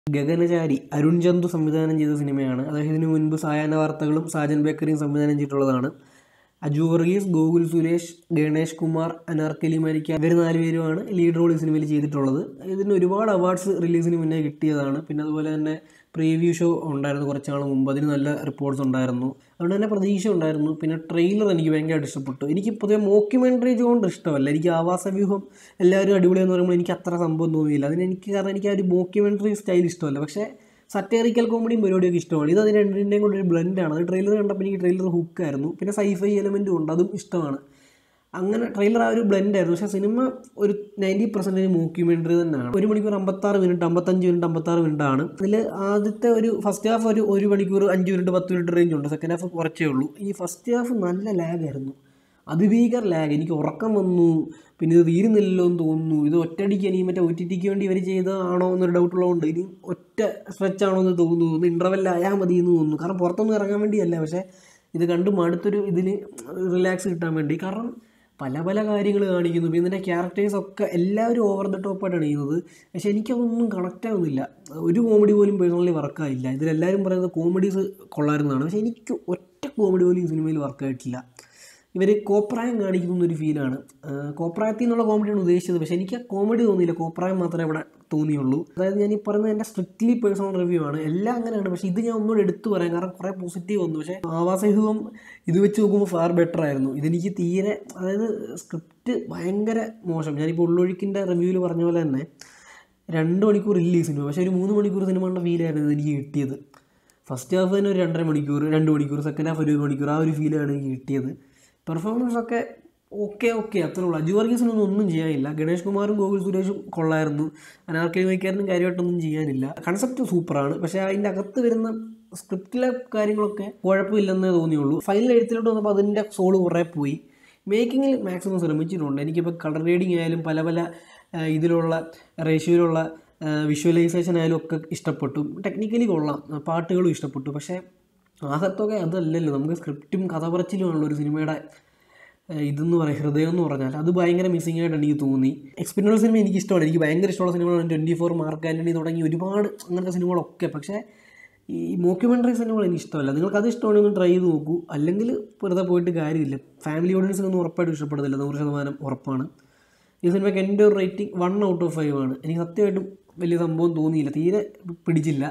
ഗഗനചാരി അരുൺ ചന്തു സംവിധാനം ചെയ്ത സിനിമയാണ് അദ്ദേഹത്തിന് മുൻപ് സായാഹ്ന വാർത്തകളും സാജൻ ബേക്കറിയും സംവിധാനം ചെയ്തിട്ടുള്ളതാണ് അജു വർഗീസ് ഗോകുൽ സുരേഷ് ഗണേഷ് കുമാർ അനാർക്കലി മരിക്ക ഇവർ നാലുപേരുമാണ് ലീഡ് റോൾ ഈ സിനിമയിൽ ചെയ്തിട്ടുള്ളത് ഇതിന് ഒരുപാട് അവാർഡ്സ് റിലീസിന് മുന്നേ കിട്ടിയതാണ് പിന്നെ അതുപോലെ തന്നെ പ്രീവ്യൂ ഷോ ഉണ്ടായിരുന്നു കുറച്ച് നാൾ മുമ്പ് അതിന് നല്ല റിപ്പോർട്ട്സ് ഉണ്ടായിരുന്നു അതുകൊണ്ട് തന്നെ പ്രതീക്ഷ ഉണ്ടായിരുന്നു പിന്നെ ട്രെയിലർ എനിക്ക് ഭയങ്കരമായിട്ട് ഇഷ്ടപ്പെട്ടു എനിക്ക് പൊതുവെ മോക്യുമെൻ്ററി കൊണ്ട് ഇഷ്ടമല്ല എനിക്ക് ആവാസവ്യൂഹം എല്ലാവരും അടിപൊളിയെന്ന് പറയുമ്പോൾ എനിക്ക് അത്ര സംഭവം തോന്നിയില്ല അതിന് എനിക്ക് കാരണം എനിക്ക് ആ ഒരു മോക്യുമെൻ്ററി സ്റ്റൈൽ ഇഷ്ടമല്ല പക്ഷേ സറ്റേറിക്കൽ കോമഡിയും പരിപാടിയൊക്കെ ഇഷ്ടമാണ് ഇത് അതിന് രണ്ടിൻ്റെയും കൂടെ ഒരു ബ്ലെൻഡാണ് അത് ട്രെയിലർ കണ്ടപ്പോൾ എനിക്ക് ട്രെയിലർ ഹുക്കായിരുന്നു പിന്നെ സൈഫൈ എലമെൻറ്റും ഉണ്ട് അതും ഇഷ്ടമാണ് അങ്ങനെ ട്രെയിലർ ആ ഒരു ബ്ലെൻഡ് ആയിരുന്നു പക്ഷേ സിനിമ ഒരു നയൻറ്റി പെർസെൻറ്റേജ് മോക്യുമെൻ്ററി തന്നെയാണ് ഒരു മണിക്കൂർ അമ്പത്താറ് മിനിറ്റ് അമ്പത്തഞ്ച് മിനിറ്റ് അമ്പത്താറ് മിനിറ്റ് ആണ് ഇതിൽ ആദ്യത്തെ ഒരു ഫസ്റ്റ് ഹാഫ് ഒരു ഒരു മണിക്കൂർ അഞ്ച് മിനിറ്റ് പത്ത് മിനിറ്റ് റേഞ്ച് ഉണ്ട് സെക്കൻഡ് ഹാഫ് കുറച്ചേ ഉള്ളൂ ഈ ഫസ്റ്റ് ഹാഫ് നല്ല ലാഗായിരുന്നു അതിഭീകര ലാഗ് എനിക്ക് ഉറക്കം വന്നു പിന്നെ ഇത് തീരുന്നില്ലല്ലോ എന്ന് തോന്നുന്നു ഇത് ഒറ്റയടിക്ക് ഇനി മറ്റേ ഒ ടി ടിക്ക് വേണ്ടി ഇവർ ചെയ്തതാണോ എന്നൊരു ഡൗട്ട് ഉള്ളതുകൊണ്ട് ഇനി ഒറ്റ സ്ട്രെച്ച് ആണോ എന്ന് തോന്നുന്നു ഒന്ന് ഇൻ്റർവെൽ ആയാൽ മതി എന്ന് തോന്നുന്നു കാരണം പുറത്തൊന്നും ഇറങ്ങാൻ വേണ്ടിയല്ല പക്ഷേ ഇത് കണ്ട് മടുത്തൊരു ഇതിന് റിലാക്സ് കിട്ടാൻ വേണ്ടി കാരണം പല പല കാര്യങ്ങൾ കാണിക്കുന്നു പിന്നെ ഇതിൻ്റെ ക്യാരക്ടേഴ്സ് ഒക്കെ എല്ലാവരും ഓവർ ദ ടോപ്പായിട്ടാണ് ചെയ്യുന്നത് പക്ഷേ എനിക്കതൊന്നും കണക്റ്റ് ആവുന്നില്ല ഒരു കോമഡി പോലും പേഴ്സണലി വർക്കായില്ല ഇതിലെല്ലാവരും പറയുന്നത് കോമഡീസ് കൊള്ളായിരുന്നതാണ് പക്ഷേ എനിക്ക് ഒറ്റ കോമഡി പോലും ഈ സിനിമയിൽ വർക്കായിട്ടില്ല ഇവർ കോപ്രായം കാണിക്കുന്ന ഒരു ഫീലാണ് കോപ്രായത്തിൽ നിന്നുള്ള കോമഡിയാണ് ഉദ്ദേശിച്ചത് പക്ഷേ എനിക്ക് ആ കോമഡി തോന്നിയില്ല കോപ്രായം മാത്രമേ ഇവിടെ തോന്നിയുള്ളൂ അതായത് ഞാൻ ഈ പറയുന്നത് എൻ്റെ സ്ട്രിക്ട്ലി പേഴ്സണൽ റിവ്യൂ ആണ് എല്ലാം അങ്ങനെയാണ് പക്ഷേ ഇത് ഞാൻ ഒന്നുകൂടെ എടുത്തു പറയാം കാരണം കുറേ പോസിറ്റീവ് വന്നു പക്ഷേ ആവാസവ്യൂഹം ഇത് വെച്ച് നോക്കുമ്പോൾ ഫാർ ബെറ്റർ ആയിരുന്നു ഇതെനിക്ക് തീരെ അതായത് സ്ക്രിപ്റ്റ് ഭയങ്കര മോശം ഞാനിപ്പോൾ ഉള്ളൊഴുക്കിൻ്റെ റിവ്യൂവിൽ പറഞ്ഞ പോലെ തന്നെ രണ്ട് മണിക്കൂർ ഇല്ല ഈ സിനിമ പക്ഷേ ഒരു മൂന്ന് മണിക്കൂർ സിനിമയുടെ ഫീലായിരുന്നു എനിക്ക് കിട്ടിയത് ഫസ്റ്റ് ഹാഫ് തന്നെ ഒരു രണ്ടര മണിക്കൂർ രണ്ട് മണിക്കൂർ സെക്കൻഡ് ഹാഫ് ഒരു മണിക്കൂർ ആ ഒരു ഫീലാണ് എനിക്ക് കിട്ടിയത് പെർഫോമൻസ് ഒക്കെ ഓക്കെ ഓക്കെ അത്രേ ഉള്ളൂ അജു വർഗീസിനൊന്നും ഒന്നും ചെയ്യാനില്ല ഗണേഷ് കുമാറും ഗോകുൽ സുരേഷും കൊള്ളായിരുന്നു അനാർക്കലി മൈക്കാരനും കാര്യമായിട്ടൊന്നും ചെയ്യാനില്ല കൺസെപ്റ്റ് സൂപ്പറാണ് പക്ഷേ അതിൻ്റെ അകത്ത് വരുന്ന സ്ക്രിപ്റ്റിലെ കാര്യങ്ങളൊക്കെ കുഴപ്പമില്ലെന്നേ തോന്നിയുള്ളൂ ഫൈനൽ എഴുത്തിലോട്ട് വന്നപ്പോൾ അതിൻ്റെ സോള് കുറേ പോയി മേക്കിങ്ങിൽ മാക്സിമം ശ്രമിച്ചിട്ടുണ്ട് എനിക്കിപ്പോൾ കളർ റീഡിങ് ആയാലും പല പല ആ, ഇതിലുള്ള റേഷ്യോയിലുള്ള വിഷ്വലൈസേഷൻ ആയാലും ഒക്കെ ഇഷ്ടപ്പെട്ടു ടെക്നിക്കലി കൊള്ളാം പാട്ടുകളും ഇഷ്ടപ്പെട്ടു പക്ഷേ ആകത്തൊക്കെ അതല്ലല്ലോ നമുക്ക് സ്ക്രിപ്റ്റും കഥ പറച്ചിലുമാണല്ലോ ഒരു സിനിമയുടെ ഏഹ് ഇതെന്ന് പറയാം ഹൃദയം എന്ന് പറഞ്ഞാൽ അത് ഭയങ്കര മിസ്സിംഗ് ആയിട്ട് എനിക്ക് തോന്നി എക്സ്പീരിയൻസ് സിനിമ എനിക്ക് ഇഷ്ടമാണ് എനിക്ക് ഭയങ്കര ഇഷ്ടമുള്ള സിനിമകളാണ് ട്വൻറ്റി ഫോർ മാർക്ക് ആൻ്റണി തുടങ്ങി ഒരുപാട് അങ്ങനത്തെ സിനിമകളൊക്കെ പക്ഷേ ഈ മോക്യുമെൻ്ററി സിനിമകൾ എനിക്ക് ഇഷ്ടമല്ല നിങ്ങൾക്ക് അത് ഇഷ്ടമാണെങ്കിൽ ഒന്ന് ട്രൈ ചെയ്ത് നോക്കൂ അല്ലെങ്കിൽ വെറുതെ പോയിട്ട് കാര്യമില്ല ഫാമിലി ഓഡിയൻസിനൊന്നും ഉറപ്പായിട്ടും ഇഷ്ടപ്പെടുന്നില്ല നൂറ് ശതമാനം ഉറപ്പാണ് ഈ സിനിമയ്ക്ക് എൻ്റെ ഒരു rating one out of five ആണ് എനിക്ക് സത്യമായിട്ടും വലിയ സംഭവം തോന്നിയില്ല തീരെ പിടിച്ചില്ല